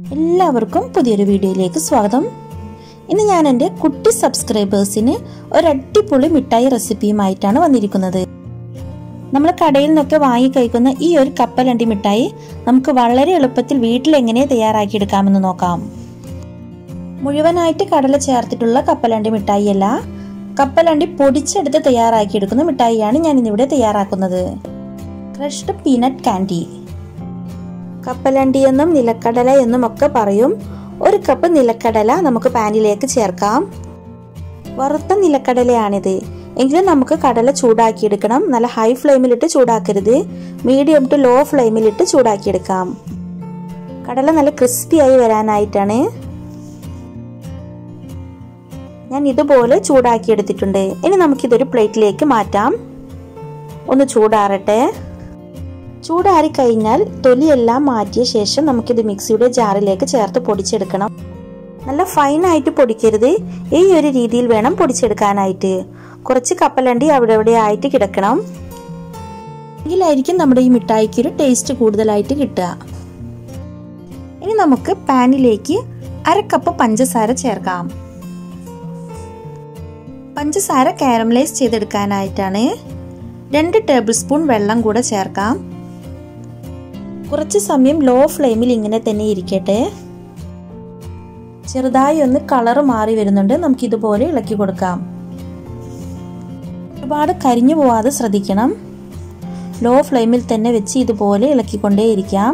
എല്ലാവർക്കും പുതിയൊരു വീഡിയോയിലേക്ക് സ്വാഗതം ഇന്ന് ഞാൻ എൻ്റെ കുട്ടി സബ്സ്ക്രൈബേഴ്സിന് ഒരു അടിപൊളി മിഠായി റെസിപ്പിയുമായിട്ടാണ് വന്നിരിക്കുന്നത് നമ്മൾ കടയിൽ നിന്നൊക്കെ വാങ്ങി കഴിക്കുന്ന ഈ ഒരു കപ്പലണ്ടി മിഠായി നമുക്ക് വളരെ എളുപ്പത്തിൽ വീട്ടിൽ എങ്ങനെ തയ്യാറാക്കിയെടുക്കാമെന്ന് നോക്കാം മുഴുവനായിട്ട് കടല ചേർത്തിട്ടുള്ള കപ്പലണ്ടി മിഠായി അല്ല കപ്പലണ്ടി പൊടിച്ചെടുത്ത് തയ്യാറാക്കിയെടുക്കുന്ന മിഠായിയാണ് ഞാൻ ഇന്നിവിടെ തയ്യാറാക്കുന്നത് ക്രഷ്ഡ് പീനട്ട് കാൻഡി കപ്പലണ്ടി എന്നും നിലക്കടല എന്നും ഒക്കെ പറയും ഒരു കപ്പ് നിലക്കടല നമുക്ക് പാനിലേക്ക് ചേർക്കാം വറുത്ത നിലക്കടലയാണിത് എങ്കിലും നമുക്ക് കടല ചൂടാക്കിയെടുക്കണം നല്ല ഹൈ ഫ്ലെയിമിലിട്ട് ചൂടാക്കരുത് മീഡിയം ടു ലോ ഫ്ലെയിമിലിട്ട് ചൂടാക്കിയെടുക്കാം കടല നല്ല ക്രിസ്പി ആയി വരാനായിട്ടാണ് ഞാൻ ഇതുപോലെ ചൂടാക്കിയെടുത്തിട്ടുണ്ട് ഇനി നമുക്കിതൊരു പ്ലേറ്റിലേക്ക് മാറ്റാം ഒന്ന് ചൂടാറട്ടെ ചൂടാറി കഴിഞ്ഞാൽ തൊലിയെല്ലാം മാറ്റിയ ശേഷം നമുക്കിത് മിക്സിയുടെ ജാറിലേക്ക് ചേർത്ത് പൊടിച്ചെടുക്കണം നല്ല ഫൈനായിട്ട് പൊടിക്കരുത് ഈ ഒരു രീതിയിൽ വേണം പൊടിച്ചെടുക്കാനായിട്ട് കുറച്ച് കപ്പലണ്ടി അവിടെ അവിടെ ആയിട്ട് കിടക്കണം എങ്കിലായിരിക്കും നമ്മുടെ ഈ മിഠായിക്ക് ഒരു ടേസ്റ്റ് കൂടുതലായിട്ട് കിട്ടുക ഇനി നമുക്ക് പാനിലേക്ക് അര കപ്പ് പഞ്ചസാര ചേർക്കാം പഞ്ചസാര കാരമലൈസ് ചെയ്തെടുക്കാനായിട്ടാണ് രണ്ട് ടേബിൾ സ്പൂൺ വെള്ളം കൂടെ ചേർക്കാം കുറച്ച് സമയം ലോ ഫ്ലെയിമിൽ ഇങ്ങനെ തന്നെ ഇരിക്കട്ടെ ചെറുതായി ഒന്ന് കളർ മാറി വരുന്നുണ്ട് നമുക്ക് ഇതുപോലെ ഇളക്കി കൊടുക്കാം ഒരുപാട് കരിഞ്ഞു പോവാതെ ശ്രദ്ധിക്കണം ലോ ഫ്ലെയിമിൽ തന്നെ വെച്ച് ഇതുപോലെ ഇളക്കിക്കൊണ്ടേയിരിക്കാം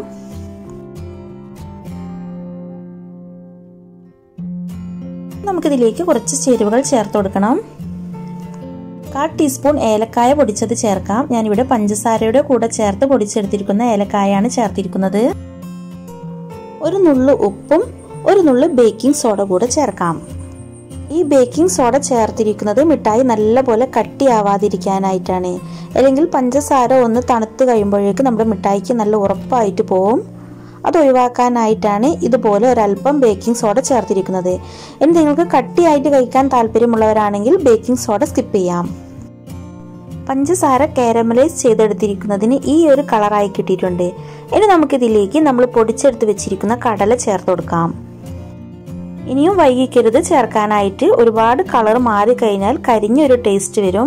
നമുക്കിതിലേക്ക് കുറച്ച് ചേരുവകൾ ചേർത്ത് കൊടുക്കണം കാൽ ടീസ്പൂൺ ഏലക്കായ പൊടിച്ചത് ചേർക്കാം ഞാനിവിടെ പഞ്ചസാരയുടെ കൂടെ ചേർത്ത് പൊടിച്ചെടുത്തിരിക്കുന്ന ഏലക്കായാണ് ചേർത്തിരിക്കുന്നത് ഒരു നുള്ളു ഉപ്പും ഒരു നുള്ളു ബേക്കിംഗ് സോഡ കൂടെ ചേർക്കാം ഈ ബേക്കിംഗ് സോഡ ചേർത്തിരിക്കുന്നത് മിഠായി നല്ലപോലെ കട്ടിയാവാതിരിക്കാനായിട്ടാണ് അല്ലെങ്കിൽ പഞ്ചസാര ഒന്ന് തണുത്ത് കഴിയുമ്പോഴേക്ക് നമ്മുടെ മിഠായിക്ക് നല്ല ഉറപ്പായിട്ട് പോവും അത് ഒഴിവാക്കാനായിട്ടാണ് ഇതുപോലെ ഒരല്പം ബേക്കിംഗ് സോഡ ചേർത്തിരിക്കുന്നത് ഇനി നിങ്ങൾക്ക് കട്ടിയായിട്ട് കഴിക്കാൻ താല്പര്യമുള്ളവരാണെങ്കിൽ ബേക്കിംഗ് സോഡ സ്കിപ്പ് ചെയ്യാം പഞ്ചസാര കാരമലൈസ് ചെയ്തെടുത്തിരിക്കുന്നതിന് ഈ ഒരു കളറായി കിട്ടിയിട്ടുണ്ട് ഇനി നമുക്കിതിലേക്ക് നമ്മൾ പൊടിച്ചെടുത്ത് വെച്ചിരിക്കുന്ന കടല ചേർത്ത് കൊടുക്കാം ഇനിയും വൈകിക്കരുത് ചേർക്കാനായിട്ട് ഒരുപാട് കളർ മാറിക്കഴിഞ്ഞാൽ കരിഞ്ഞൊരു ടേസ്റ്റ് വരും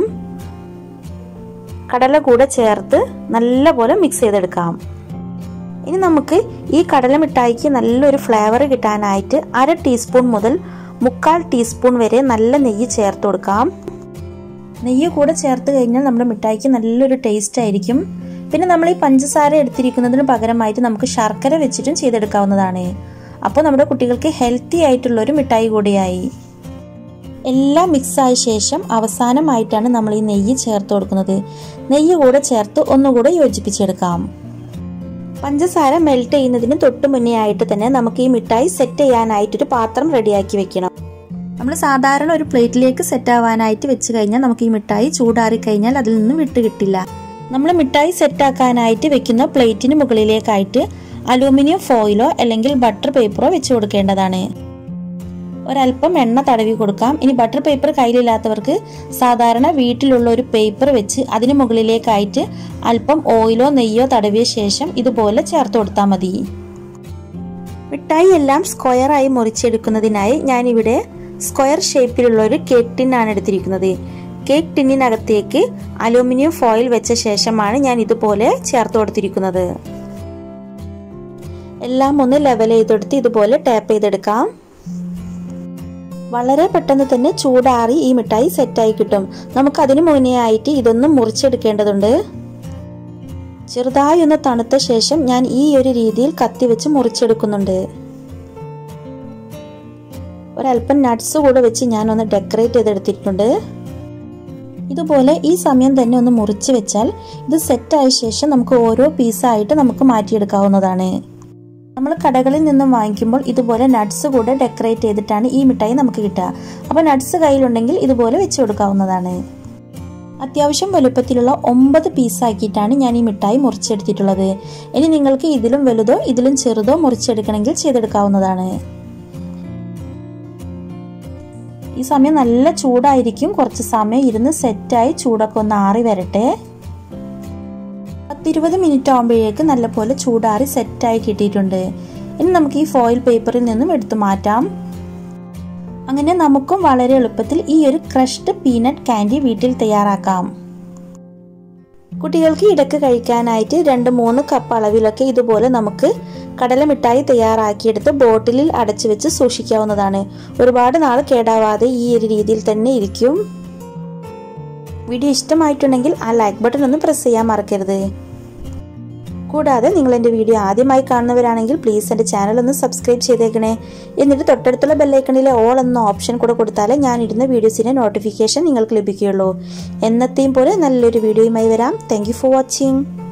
കടല കൂടെ ചേർത്ത് നല്ലപോലെ മിക്സ് ചെയ്തെടുക്കാം ഇനി നമുക്ക് ഈ കടല മിഠായിക്ക് നല്ലൊരു ഫ്ലേവർ കിട്ടാനായിട്ട് അര ടീസ്പൂൺ മുതൽ മുക്കാൽ ടീസ്പൂൺ വരെ നല്ല നെയ്യ് ചേർത്ത് കൊടുക്കാം നെയ്യ് കൂടെ ചേർത്ത് കഴിഞ്ഞാൽ നമ്മുടെ മിഠായിക്ക് നല്ലൊരു ടേസ്റ്റ് ആയിരിക്കും പിന്നെ നമ്മൾ ഈ പഞ്ചസാര എടുത്തിരിക്കുന്നതിന് പകരമായിട്ട് നമുക്ക് ശർക്കര വെച്ചിട്ടും ചെയ്തെടുക്കാവുന്നതാണ് അപ്പോൾ നമ്മുടെ കുട്ടികൾക്ക് ഹെൽത്തി ആയിട്ടുള്ള ഒരു മിഠായി കൂടിയായി എല്ലാം മിക്സ് ആയ ശേഷം അവസാനമായിട്ടാണ് നമ്മൾ ഈ നെയ്യ് ചേർത്ത് കൊടുക്കുന്നത് നെയ്യ് കൂടെ ചേർത്ത് ഒന്നുകൂടെ യോജിപ്പിച്ചെടുക്കാം പഞ്ചസാര മെൽറ്റ് ചെയ്യുന്നതിന് തൊട്ട് മുന്നേ ആയിട്ട് തന്നെ നമുക്ക് ഈ മിഠായി സെറ്റ് ചെയ്യാനായിട്ടൊരു പാത്രം റെഡിയാക്കി വെക്കണം നമ്മൾ സാധാരണ ഒരു പ്ലേറ്റിലേക്ക് സെറ്റ് ആവാനായിട്ട് വെച്ച് കഴിഞ്ഞാൽ നമുക്ക് ഈ മിഠായി ചൂടാറി കഴിഞ്ഞാൽ അതിൽ നിന്ന് വിട്ട് കിട്ടില്ല നമ്മൾ മിഠായി സെറ്റ് ആക്കാനായിട്ട് വെക്കുന്ന പ്ലേറ്റിന് മുകളിലേക്കായിട്ട് അലൂമിനിയം ഫോയിലോ അല്ലെങ്കിൽ ബട്ടർ പേപ്പറോ വെച്ച് കൊടുക്കേണ്ടതാണ് ഒരല്പം എണ്ണ തടവി കൊടുക്കാം ഇനി ബട്ടർ പേപ്പർ കയ്യിലില്ലാത്തവർക്ക് സാധാരണ വീട്ടിലുള്ള ഒരു പേപ്പർ വെച്ച് അതിന് മുകളിലേക്കായിട്ട് അല്പം ഓയിലോ നെയ്യോ തടവിയ ശേഷം ഇതുപോലെ ചേർത്ത് കൊടുത്താൽ മതി മിഠായി എല്ലാം സ്ക്വയറായി മുറിച്ചെടുക്കുന്നതിനായി ഞാനിവിടെ സ്ക്വയർ ഷേപ്പിലുള്ള ഒരു കേക്ക് ടിന്നാണ് എടുത്തിരിക്കുന്നത് കേക്ക് ടിന്നിനകത്തേക്ക് അലൂമിനിയം ഫോയിൽ വെച്ച ശേഷമാണ് ഞാൻ ഇതുപോലെ ചേർത്ത് കൊടുത്തിരിക്കുന്നത് എല്ലാം ഒന്ന് ലെവൽ ചെയ്തെടുത്ത് ഇതുപോലെ ടാപ്പ് ചെയ്തെടുക്കാം വളരെ പെട്ടെന്ന് തന്നെ ചൂടാറി ഈ മിഠായി സെറ്റായി കിട്ടും നമുക്ക് അതിനു മുന്നേ ആയിട്ട് ഇതൊന്നും മുറിച്ചെടുക്കേണ്ടതുണ്ട് ചെറുതായി ഒന്ന് തണുത്ത ശേഷം ഞാൻ ഈ ഒരു രീതിയിൽ കത്തി വെച്ച് മുറിച്ചെടുക്കുന്നുണ്ട് ഒരല്പം നട്ട്സ് കൂടെ വെച്ച് ഞാൻ ഒന്ന് ഡെക്കറേറ്റ് ചെയ്തെടുത്തിട്ടുണ്ട് ഇതുപോലെ ഈ സമയം തന്നെ ഒന്ന് മുറിച്ച് വെച്ചാൽ ഇത് സെറ്റായ ശേഷം നമുക്ക് ഓരോ പീസായിട്ട് നമുക്ക് മാറ്റിയെടുക്കാവുന്നതാണ് നമ്മൾ കടകളിൽ നിന്നും വാങ്ങിക്കുമ്പോൾ ഇതുപോലെ നട്ട്സ് കൂടെ ഡെക്കറേറ്റ് ചെയ്തിട്ടാണ് ഈ മിഠായി നമുക്ക് കിട്ടുക അപ്പോൾ നട്ട്സ് കയ്യിലുണ്ടെങ്കിൽ ഇതുപോലെ വെച്ച് കൊടുക്കാവുന്നതാണ് അത്യാവശ്യം വലുപ്പത്തിലുള്ള ഒമ്പത് പീസാക്കിയിട്ടാണ് ഞാൻ ഈ മിഠായി മുറിച്ചെടുത്തിട്ടുള്ളത് ഇനി നിങ്ങൾക്ക് ഇതിലും വലുതോ ഇതിലും ചെറുതോ മുറിച്ചെടുക്കണമെങ്കിൽ ചെയ്തെടുക്കാവുന്നതാണ് ഈ സമയം നല്ല ചൂടായിരിക്കും കുറച്ച് സമയം ഇരുന്ന് സെറ്റായി ചൂടൊക്കെ ഒന്ന് ആറി വരട്ടെ പത്തിരുപത് മിനിറ്റ് ആകുമ്പോഴേക്ക് നല്ലപോലെ ചൂടാറി സെറ്റായി കിട്ടിയിട്ടുണ്ട് ഇനി നമുക്ക് ഈ ഫോയിൽ പേപ്പറിൽ നിന്നും എടുത്തു മാറ്റാം അങ്ങനെ നമുക്കും വളരെ എളുപ്പത്തിൽ ഈ ഒരു ക്രഷ്ഡ് പീനട്ട് കാൻഡി വീട്ടിൽ തയ്യാറാക്കാം കുട്ടികൾക്ക് ഇടയ്ക്ക് കഴിക്കാനായിട്ട് രണ്ട് മൂന്ന് കപ്പ് അളവിലൊക്കെ ഇതുപോലെ നമുക്ക് കടലമിഠായി തയ്യാറാക്കിയെടുത്ത് ബോട്ടിലിൽ അടച്ചു വെച്ച് സൂക്ഷിക്കാവുന്നതാണ് ഒരുപാട് നാൾ കേടാവാതെ ഈ ഒരു രീതിയിൽ തന്നെ ഇരിക്കും വീഡിയോ ഇഷ്ടമായിട്ടുണ്ടെങ്കിൽ ആ ലൈക്ക് ബട്ടൺ ഒന്ന് പ്രസ് ചെയ്യാൻ മറക്കരുത് കൂടാതെ നിങ്ങൾ എൻ്റെ വീഡിയോ ആദ്യമായി കാണുന്നവരാണെങ്കിൽ പ്ലീസ് എൻ്റെ ചാനൽ ഒന്ന് സബ്സ്ക്രൈബ് ചെയ്തേക്കണേ എന്നിട്ട് തൊട്ടടുത്തുള്ള ബെല്ലൈക്കണിലെ ഓൾ എന്ന ഓപ്ഷൻ കൂടെ കൊടുത്താലേ ഞാൻ ഇടുന്ന വീഡിയോസിൻ്റെ നോട്ടിഫിക്കേഷൻ നിങ്ങൾക്ക് ലഭിക്കുകയുള്ളൂ എന്നത്തെയും പോലെ നല്ലൊരു വീഡിയോയുമായി വരാം താങ്ക് ഫോർ വാച്ചിങ്